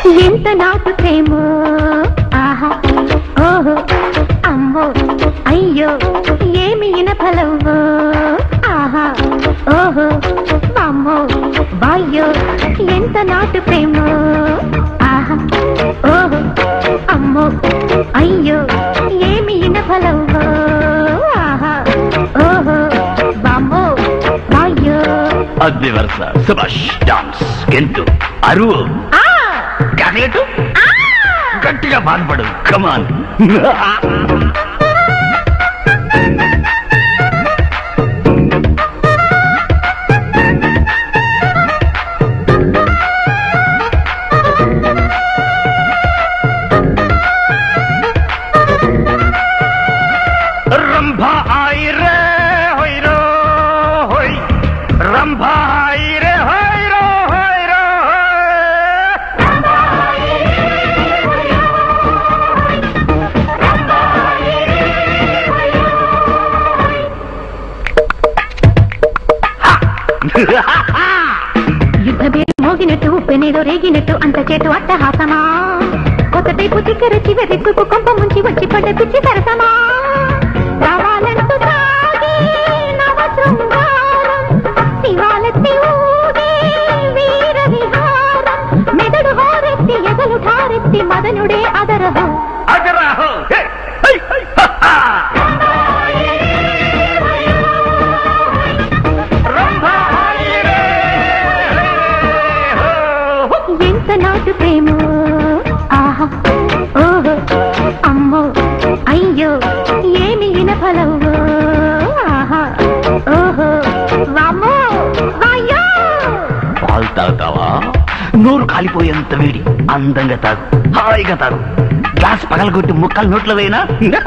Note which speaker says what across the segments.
Speaker 1: ఎంత నాటు ప్రేమ ఆహా ఓహో అమ్మో అయ్యో ఏమి ఫలవో ఆహా ఓహో అమ్మో బాయ్యో ఎంత నాటు ప్రేమ ఆహా ఓహో అమ్మో అయ్యో ఏమి ఫలవో ఆహా ఓహో బామ్మో బాయ్యో
Speaker 2: అద్దె వరుస సుభాష్ డాన్స్ గెంతు అరువు
Speaker 1: ఆ
Speaker 2: కనగట్టు
Speaker 1: ఆ
Speaker 2: గట్టిగా బాధపడు కమాన్ రంభా ఆయి రే హోయ్ రో హోయ్ రంభా ఆయి రే హోయ్ రో హోయ్ రో
Speaker 1: యుద్ధ పేరు మోగినట్టు ఉప్పెనేదో రేగినట్టు అంత చేటు అట్టహాసమా కొత్త టైపు తిక్కర చివరెక్కుకు కొంప ముంచి వచ్చి పడ్డ పిచ్చి సరసమా కావాలంటూ సాగి నవ శృంగారం శివాలెత్తి ఊగే వీర విహారం మెదడు హోరెత్తి ఎదలు ఠారెత్తి మదనుడే అదరహం
Speaker 2: అగరాహో హే హై హై హా రంభా ఆయి రే హో
Speaker 1: ఎంత నాటు ప్రేమ ఆహా ఓహో అమ్మో అయ్యో ఏమి ఫలవో ఆహా ఓహో వామ్మో వాయ్యో
Speaker 2: పాలు తాగుతావా నోరు కాలిపోయేంత వేడి అందంగా తాగు హాయిగా తాగు గ్లాస్ పగలగొట్టి ముక్కలు నోట్లో వేయనా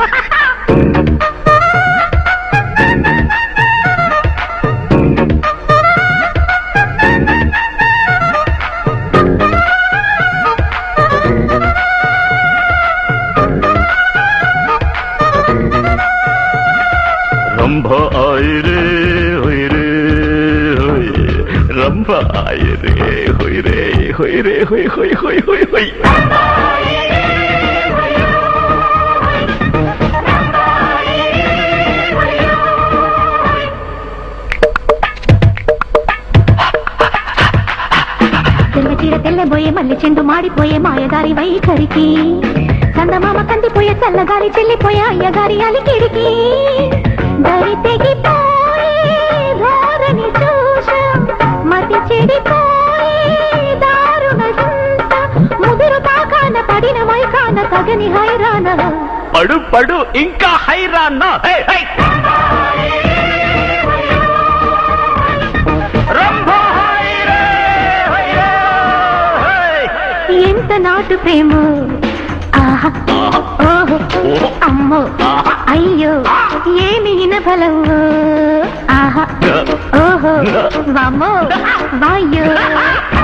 Speaker 2: రంభ ఆయి రే హొయ్ రే హొయ్ రంభ ఆయి రే హొయ్ రే హొయ్ రే హొయ్ హొయ్ హొయ్ హొయ్ హొయ్
Speaker 1: తెల్ల చీర తెల్లబోయే మల్లె చెండు మాడిపోయే మాయగారి వైఖరికి చందమామ కందిపోయే చల్లగాలి చెల్లిపోయే అయ్యగారి అలికిడికి దరి తెగిపోయే ధోరణి చూస మతి చెడిపోయే దారుణ హింస ముదురు పాకాన పడిన మైకాన తగని హైరాణ
Speaker 2: పడు పడు ఇంకా హైరాన్న హే హై రంభ హాయ్ రే హై రే హై
Speaker 1: ఎంత నాటు ప్రేమ ఆహా ఓహో
Speaker 2: ఓహో.
Speaker 1: అమ్మో
Speaker 2: ఆహా.
Speaker 1: అయ్యో ఏమి ఫలవో ఆహా ఓహో వామ్మో వాయ్యో